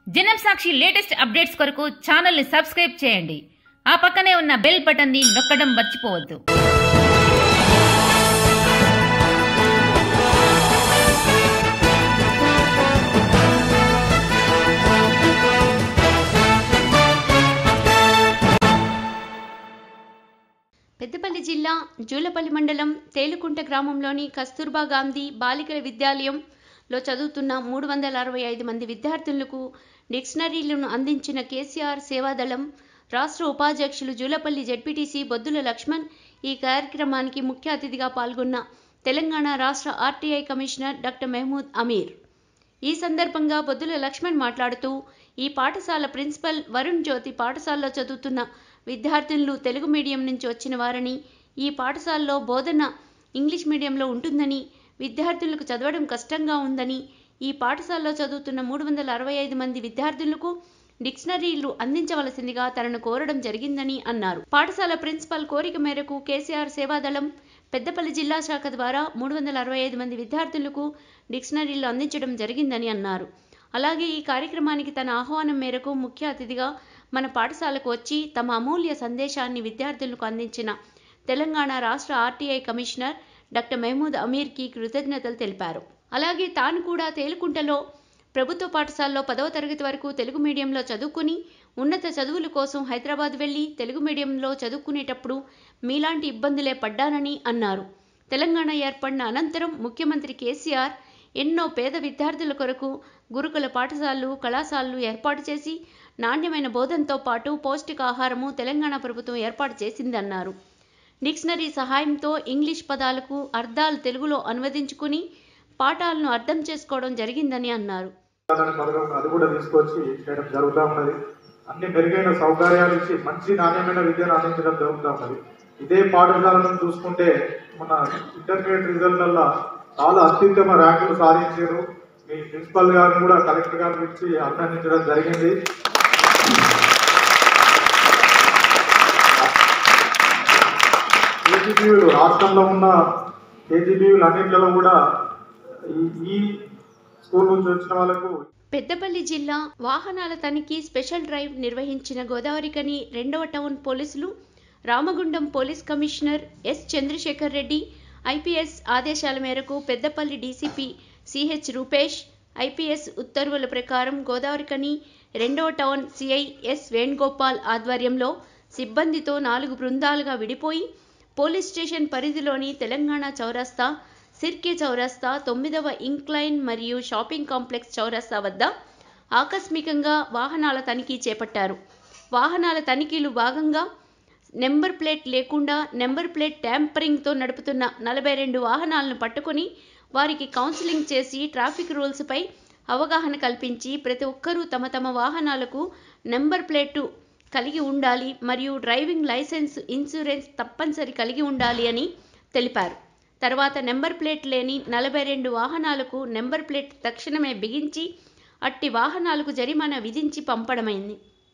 జనం సాక్షి latest updates కొరకు ఛానల్ని సబ్స్క్రైబ్ చేయండి ఆ పక్కనే ఉన్న బెల్ బటన్ని నొక్కడం మర్చిపోవద్దు పెద్దపల్లి జిల్లా జూలపల్లి మండలం తేలుకుంట గ్రామంలోని కస్తూర్బా గాంధీ బాలికల విద్యాలయంలో చదువుతున్న మూడు వందల అరవై ఐదు మంది విద్యార్థులకు డిక్షనరీలను అందించిన కేసీఆర్ సేవాదళం రాష్ట్ర ఉపాధ్యక్షులు జూలపల్లి జడ్పీటీసీ బొద్దుల లక్ష్మణ్ ఈ కార్యక్రమానికి ముఖ్య అతిథిగా పాల్గొన్న తెలంగాణ రాష్ట్ర RTI commissioner doctor Mehmood Ameer ఈ సందర్భంగా బొద్దుల లక్ష్మణ్ మాట్లాడుతూ ఈ పాఠశాల ప్రిన్సిపల్ వరుణ్ జ్యోతి పాఠశాలలో చదువుతున్న విద్యార్థులు తెలుగు మీడియం నుంచి వచ్చిన వారని ఈ పాఠశాలలో బోధన ఇంగ్లీష్ మీడియంలో ఉంటుందని విద్యార్థులకు చదవడం కష్టంగా ఉందని ఈ పాఠశాలలో చదువుతున్న మూడు వందల అరవై ఐదు మంది విద్యార్థులకు డిక్షనరీలు అందించవలసిందిగా తనను కోరడం జరిగిందని అన్నారు పాఠశాల ప్రిన్సిపల్ కోరిక మేరకు కేసీఆర్ సేవాదళం పెద్దపల్లి జిల్లా శాఖ ద్వారా మూడు వందల అరవై ఐదు మంది విద్యార్థులకు డిక్షనరీలు అందించడం జరిగిందని అన్నారు అలాగే ఈ కార్యక్రమానికి తన ఆహ్వానం మేరకు ముఖ్య అతిథిగా మన పాఠశాలకు వచ్చి తమ అమూల్య సందేశాన్ని విద్యార్థులకు అందించిన తెలంగాణ రాష్ట్ర ఆర్టీఐ కమిషనర్ డాక్టర్ మహమూద్ అమీర్కి కృతజ్ఞతలు తెలిపారు అలాగే తాను కూడా తేలుకుంటలో ప్రభుత్వ పాఠశాలలో పదవ తరగతి వరకు తెలుగు మీడియంలో చదువుకుని ఉన్నత చదువుల కోసం హైదరాబాద్ వెళ్లి తెలుగు మీడియంలో చదువుకునేటప్పుడు మీలాంటి ఇబ్బందులే పడ్డానని అన్నారు తెలంగాణ ఏర్పడిన అనంతరం ముఖ్యమంత్రి కేసీఆర్ ఎన్నో పేద విద్యార్థుల కొరకు గురుకుల పాఠశాలలు కళాశాలలు ఏర్పాటు చేసి నాణ్యమైన బోధనతో పాటు పౌష్టికాహారము తెలంగాణ ప్రభుత్వం ఏర్పాటు చేసిందన్నారు డిక్షనరీ సహాయంతో ఇంగ్లీష్ పదాలకు అర్థాలు తెలుగులో అనువదించుకుని పాఠాలను అర్థం చేసుకోవడం జరిగిందని అన్నారు అనే పథకం అది కూడా తీసుకొచ్చి చేయడం జరుగుతూ ఉన్నది అన్ని మెరుగైన సౌకర్యాలు ఇచ్చి మంచి నాణ్యమైన విద్యను అందించడం జరుగుతూ ఉన్నది ఇదే పాఠశాలను చూసుకుంటే మన ఇంటర్మీడియట్ రిజల్ట్లలో చాలా అత్యుత్తమ ర్యాంకులు సాధించారు మీ ప్రిన్సిపల్ గారిని కూడా కలెక్టర్ గారిని ఇచ్చి అభినందించడం జరిగింది కేజీబీలు రాష్ట్రంలో ఉన్న కేజీబీలు అన్నింటిలో కూడా ఈ- ఈ స్కూల్ నుంచి వచ్చిన వాళ్ళకు పెద్దపల్లి జిల్లా వాహనాల తనిఖీ స్పెషల్ డ్రైవ్ నిర్వహించిన గోదావరికని రెండవ టౌన్ పోలీసులు Ramagundam police commissioner S Chandrashekar Reddy IPS ఆదేశాల మేరకు Peddapalli DCP CH Rupesh IPS ఉత్తర్వుల ప్రకారం గోదావరికని రెండవ టౌన్ సిఐ ఎస్ వేణుగోపాల్ ఆధ్వర్యంలో సిబ్బందితో నాలుగు బృందాలుగా విడిపోయి పోలీస్ స్టేషన్ పరిధిలోని తెలంగాణ చౌరస్తా సిర్కే చౌరస్తా తొమ్మిదవ ఇంక్లైన్ మరియు షాపింగ్ కాంప్లెక్స్ చౌరస్తా వద్ద ఆకస్మికంగా వాహనాల తనిఖీ చేపట్టారు వాహనాల తనిఖీలు భాగంగా నెంబర్ ప్లేట్ లేకుండా నెంబర్ ప్లేట్ ట్యాంపరింగ్తో నడుపుతున్న నలభై రెండు వాహనాలను పట్టుకొని వారికి కౌన్సిలింగ్ చేసి ట్రాఫిక్ రూల్స్పై అవగాహన కల్పించి ప్రతి ఒక్కరూ తమ తమ వాహనాలకు నెంబర్ ప్లేటు కలిగి ఉండాలి మరియు డ్రైవింగ్ లైసెన్స్ ఇన్సూరెన్స్ తప్పనిసరి కలిగి ఉండాలి అని తెలిపారు తర్వాత నెంబర్ ప్లేట్ లేని నలభై రెండు వాహనాలకు నెంబర్ ప్లేట్ తక్షణమే బిగించి అట్టి వాహనాలకు జరిమానా విధించి పంపడమైంది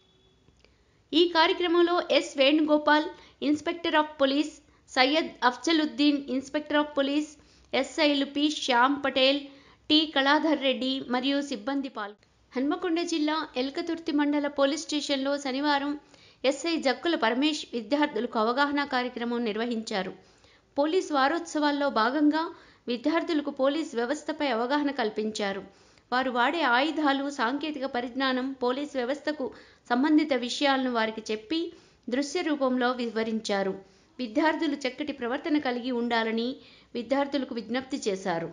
ఈ కార్యక్రమంలో S Venugopal inspector of police Syed Afzaluddin inspector of police ఎస్ఐలు పి శ్యామ్ పటేల్ టి కళాధర్ రెడ్డి మరియు సిబ్బంది పాల్గొన్నారు హన్మకొండ జిల్లా ఎల్కతుర్తి మండల పోలీస్ స్టేషన్లో శనివారం ఎస్ఐ జక్కుల పరమేష్ విద్యార్థులకు అవగాహన కార్యక్రమం నిర్వహించారు పోలీస్ వారోత్సవాల్లో భాగంగా విద్యార్థులకు పోలీస్ వ్యవస్థపై అవగాహన కల్పించారు వారు వాడే ఆయుధాలు సాంకేతిక పరిజ్ఞానం పోలీస్ వ్యవస్థకు సంబంధిత విషయాలను వారికి చెప్పి దృశ్య రూపంలో వివరించారు విద్యార్థులు చక్కటి ప్రవర్తన కలిగి ఉండాలని విద్యార్థులకు విజ్ఞప్తి చేశారు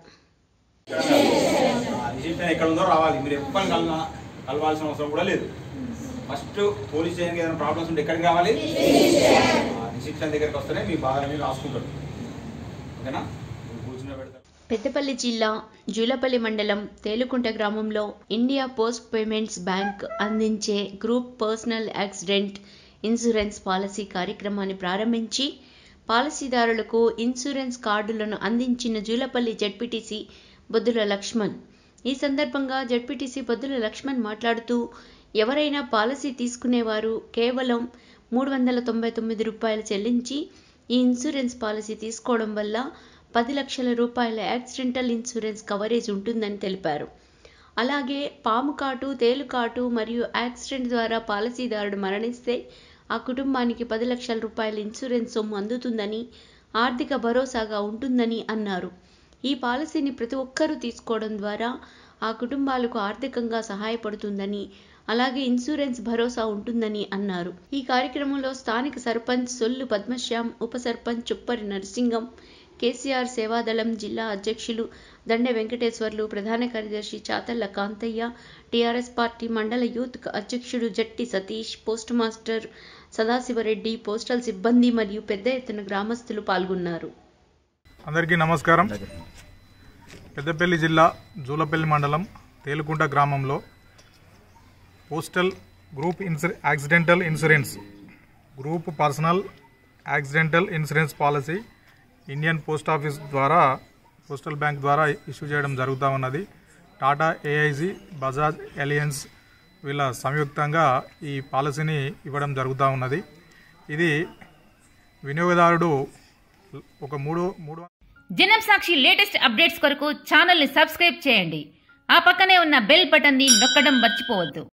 రిజిస్ట్రేషన్ ఎక్కడ ఉందో రావాలి మీరు ఎప్పుడు కలవ కలవాల్సిన అవసరం కూడా లేదు ఫస్ట్ పోలీస్ స్టేషన్కి ఏదైనా ప్రాబ్లమ్స్ ఉంటే ఎక్కడికి రావాలి రిజిస్ట్రేషన్ దగ్గరికి వస్తేనే మీ బాధ మీరు రాసుకుంటారు ఓకేనా కూర్చుని పెడతారు పెద్దపల్లి జిల్లా జూలపల్లి మండలం తేలుకుంట గ్రామంలో ఇండియా పోస్ట్ పేమెంట్స్ బ్యాంక్ అందించే group personal accident insurance policy కార్యక్రమాన్ని ప్రారంభించి పాలసీదారులకు ఇన్సూరెన్స్ కార్డులను అందించిన జూలపల్లి జడ్పీటీసీ బొద్దుల లక్ష్మణ్ ఈ సందర్భంగా జడ్పీటీసీ బొద్దుల లక్ష్మణ్ మాట్లాడుతూ ఎవరైనా పాలసీ తీసుకునేవారు కేవలం మూడు వందల తొంభై తొమ్మిది రూపాయలు చెల్లించి ఈ ఇన్సూరెన్స్ పాలసీ తీసుకోవడం వల్ల పది లక్షల రూపాయల యాక్సిడెంటల్ ఇన్సూరెన్స్ కవరేజ్ ఉంటుందని తెలిపారు అలాగే పాము కాటు తేలుకాటు మరియు యాక్సిడెంట్ ద్వారా పాలసీదారుడు మరణిస్తే ఆ కుటుంబానికి పది లక్షల రూపాయల ఇన్సూరెన్స్ సొమ్ము అందుతుందని ఆర్థిక భరోసాగా ఉంటుందని అన్నారు ఈ పాలసీని ప్రతి ఒక్కరూ తీసుకోవడం ద్వారా ఆ కుటుంబాలకు ఆర్థికంగా సహాయపడుతుందని అలాగే ఇన్సూరెన్స్ భరోసా ఉంటుందని అన్నారు ఈ కార్యక్రమంలో స్థానిక సర్పంచ్ సొల్లు పద్మశ్యామ్ ఉప సర్పంచ్ చుప్పరి నరసింగం కేసీఆర్ సేవాదళం జిల్లా అధ్యక్షులు దండె వెంకటేశ్వర్లు ప్రధాన కార్యదర్శి చాతళ్ల కాంతయ్య టీఆర్ఎస్ పార్టీ మండల యూత్ అధ్యక్షుడు Jatti Satish post master Sadashiva Reddy postal సిబ్బంది మరియు పెద్ద ఎత్తున గ్రామస్తులు పాల్గొన్నారు అందరికీ నమస్కారం పెద్దపల్లి జిల్లా జూలపల్లి మండలం తేలుకుంట గ్రామంలో postal group insurance accidental insurance group personal accidental insurance policy Indian post office ద్వారా పోస్టల్ బ్యాంక్ ద్వారా ఇష్యూ చేయడం జరుగుతూ ఉన్నది టాటా ఏఐజీ బజాజ్ ఎలియన్స్ వీళ్ళ సంయుక్తంగా ఈ పాలసీని ఇవ్వడం జరుగుతూ ఉన్నది ఇది వినియోగదారుడు ఒక మూడు మూడు జనం సాక్షి లేటెస్ట్ అప్డేట్స్ కొరకు ఛానల్ని సబ్స్క్రైబ్ చేయండి ఆ పక్కనే ఉన్న బెల్ బటన్ని నొక్కడం మర్చిపోవద్దు